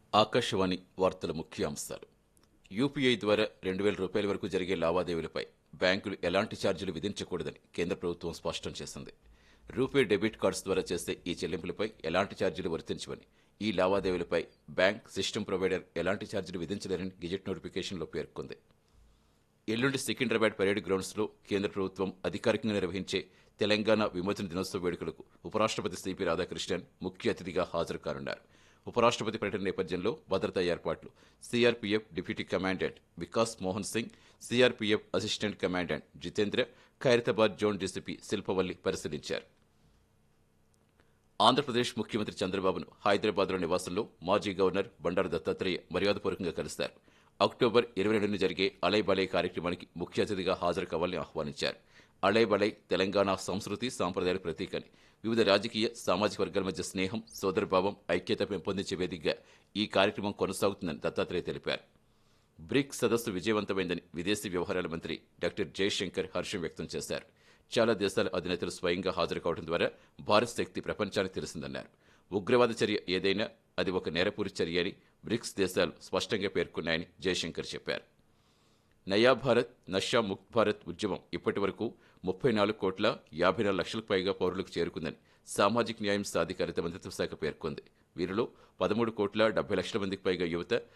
ఆకాశవాణి వార్తల ముఖ్యాంశాలు యూపీఐ ద్వారా రెండు వేల రూపాయల వరకు జరిగే లావాదేవీలపై బ్యాంకులు ఎలాంటి ఛార్జీలు విధించకూడదని కేంద్ర ప్రభుత్వం స్పష్టం చేసింది రూపే డెబిట్ కార్డ్స్ ద్వారా చేసే ఈ చెల్లింపులపై ఎలాంటి ఛార్జీలు వర్తించవని ఈ లావాదేవీలపై బ్యాంక్ సిస్టమ్ ప్రొవైడర్ ఎలాంటి ఛార్జీలు విధించలేరని గెజెట్ నోటిఫికేషన్లో పేర్కొంది ఎల్లుండి సికింద్రాబాద్ పరేడ్ గ్రౌండ్స్ లో కేంద్ర ప్రభుత్వం అధికారికంగా నిర్వహించే తెలంగాణ విమోచన దినోత్సవ వేడుకలకు ఉపరాష్ట్రపతి సిపి రాధాకృష్ణన్ ముఖ్య అతిథిగా హాజరు కానున్నారు ఉపరాష్ట్రపతి పర్యటన నేపథ్యంలో భద్రతా ఏర్పాట్లు CRPF deputy commandant Vikas Mohan Singh CRPF assistant commandant Jitendra Khairatabad zone DCP Shilpavalli పరిశీలించారు ఆంధ్రప్రదేశ్ ముఖ్యమంత్రి చంద్రబాబును హైదరాబాద్లో నివాసంలో మాజీ గవర్నర్ బండారు దత్తాత్రేయ మర్యాదపూర్వకంగా కలిశారు అక్టోబర్ ఇరవై రెండున జరిగే అలై బలై కార్యక్రమానికి ముఖ్య అతిథిగా హాజరు కావాలని ఆహ్వానించారు అలై బలై తెలంగాణ సంస్కృతి సాంప్రదాయాల ప్రతీకని వివిధ రాజకీయ సామాజిక వర్గాల మధ్య స్నేహం సోదరభావం ఐక్యత పెంపొందించే వేదికగా ఈ కార్యక్రమం కొనసాగుతుందని దత్తాత్రేయ తెలిపారు బ్రిక్స్ సదస్సు విజయవంతమైందని విదేశీ వ్యవహారాల మంత్రి డాక్టర్ జయశంకర్ హర్షం వ్యక్తం చేశారు చాలా దేశాల అధినేతలు స్వయంగా హాజరు కావడం ద్వారా భారత్ శక్తి ప్రపంచానికి తెలిసిందన్నారు ఉగ్రవాద చర్య ఏదైనా అది ఒక నేరపూరి చర్య అని బ్రిక్స్ దేశాలు స్పష్టంగా పేర్కొన్నాయని జయశంకర్ చెప్పారు నయా భారత్ నషా ముక్త్ భారత్ ఉద్యమం ఇప్పటి వరకు ముప్పై నాలుగు కోట్ల యాభై నాలుగు లక్షలకు పైగా పౌరులకు చేరుకుందని సామాజిక న్యాయం సాధికారిత మంత్రిత్వ శాఖ పేర్కొంది వీరిలో పదమూడు కోట్ల డెబ్బై లక్షల మందికి పైగా యువత